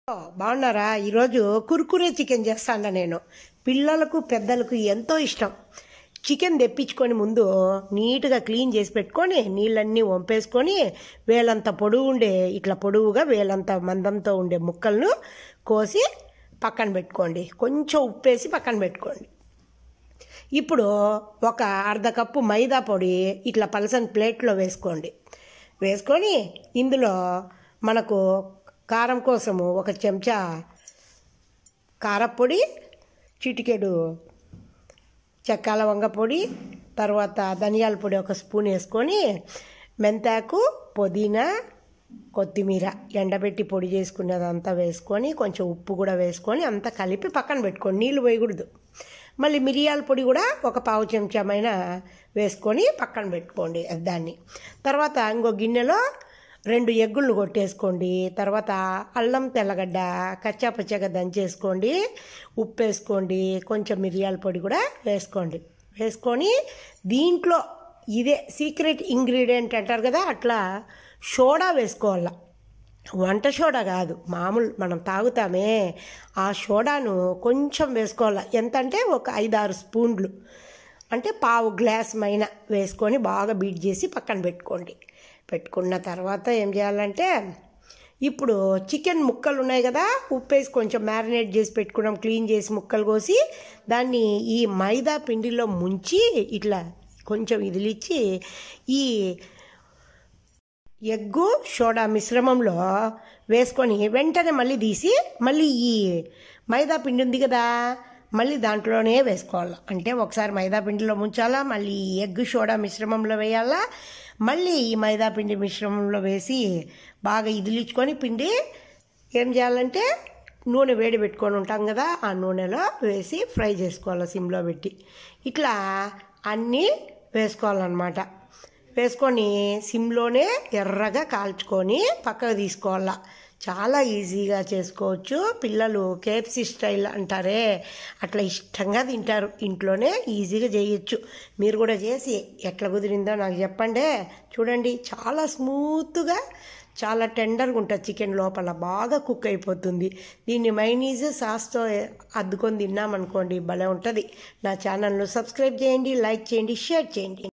బాగున్నారా ఈరోజు కుర్కురే చికెన్ చేస్తాను నేను పిల్లలకు పెద్దలకు ఎంతో ఇష్టం చికెన్ తెప్పించుకొని ముందు నీట్గా క్లీన్ చేసి పెట్టుకొని నీళ్ళన్నీ వంపేసుకొని వేలంత పొడవు ఉండే ఇట్లా పొడవుగా వేలంత మందంతో ఉండే ముక్కలను కోసి పక్కన పెట్టుకోండి కొంచెం ఉప్పేసి పక్కన పెట్టుకోండి ఇప్పుడు ఒక అర్ధ కప్పు మైదా పొడి ఇట్లా పలసని ప్లేట్లో వేసుకోండి వేసుకొని ఇందులో మనకు కారం కోసము ఒక చెంచా కారపొడి చిటికెడు చెక్కాల వంగ పొడి తర్వాత ధనియాల పొడి ఒక స్పూన్ వేసుకొని మెంతాకు పుదీనా కొత్తిమీర ఎండబెట్టి పొడి చేసుకునేదంతా వేసుకొని కొంచెం ఉప్పు కూడా వేసుకొని అంతా కలిపి పక్కన పెట్టుకోండి నీళ్ళు వేయకూడదు మళ్ళీ మిరియాల పొడి కూడా ఒక పావు చెంచామైన వేసుకొని పక్కన పెట్టుకోండి దాన్ని తర్వాత ఇంకో గిన్నెలో రెండు ఎగ్గులను కొట్టేసుకోండి తర్వాత అల్లం తెల్లగడ్డ కచ్చా పచ్చగా దంచేసుకోండి ఉప్పు వేసుకోండి కొంచెం మిరియాల పొడి కూడా వేసుకోండి వేసుకొని దీంట్లో ఇదే సీక్రెట్ ఇంగ్రీడియంట్ అంటారు కదా అట్లా సోడా వేసుకోవాల వంట సోడా కాదు మామూలు మనం తాగుతామే ఆ సోడాను కొంచెం వేసుకోవాలి ఎంత అంటే ఒక ఐదారు స్పూన్లు అంటే పావు గ్లాస్ మైన వేసుకొని బాగా బీట్ చేసి పక్కన పెట్టుకోండి పెట్టుకున్న తర్వాత ఏం చేయాలంటే ఇప్పుడు చికెన్ ముక్కలు ఉన్నాయి కదా ఉప్పు వేసి కొంచెం మ్యారినేట్ చేసి పెట్టుకున్నాం క్లీన్ చేసి ముక్కలు కోసి దాన్ని ఈ మైదా పిండిలో ముంచి ఇట్లా కొంచెం ఇదిలిచ్చి ఈ ఎగ్గు సోడా మిశ్రమంలో వేసుకొని వెంటనే మళ్ళీ తీసి మళ్ళీ ఈ మైదా పిండి ఉంది కదా మళ్ళీ దాంట్లోనే వేసుకోవాలి అంటే ఒకసారి మైదా పిండిలో ముంచాలా మళ్ళీ ఈ ఎగ్ సోడా మిశ్రమంలో వేయాలా మళ్ళీ ఈ మైదా పిండి మిశ్రమంలో వేసి బాగా ఇదిలించుకొని పిండి ఏం చేయాలంటే నూనె వేడి పెట్టుకొని ఉంటాం కదా ఆ నూనెలో వేసి ఫ్రై చేసుకోవాలి సిమ్లో పెట్టి ఇట్లా అన్నీ వేసుకోవాలన్నమాట వేసుకొని సిమ్లోనే ఎర్రగా కాల్చుకొని పక్కకు తీసుకోవాలా చాలా ఈజీగా చేసుకోవచ్చు పిల్లలు కేఎఫ్సి స్టైల్ అంటారే అట్లా ఇష్టంగా తింటారు ఇంట్లోనే ఈజీగా చేయొచ్చు మీరు కూడా చేసి ఎట్లా కుదిరిందో నాకు చెప్పండి చూడండి చాలా స్మూత్గా చాలా టెండర్గా ఉంటుంది చికెన్ లోపల బాగా కుక్ అయిపోతుంది దీన్ని మైనీస్ సాస్తో అద్దుకొని తిన్నామనుకోండి భలే ఉంటుంది నా ఛానల్ను సబ్స్క్రైబ్ చేయండి లైక్ చేయండి షేర్ చేయండి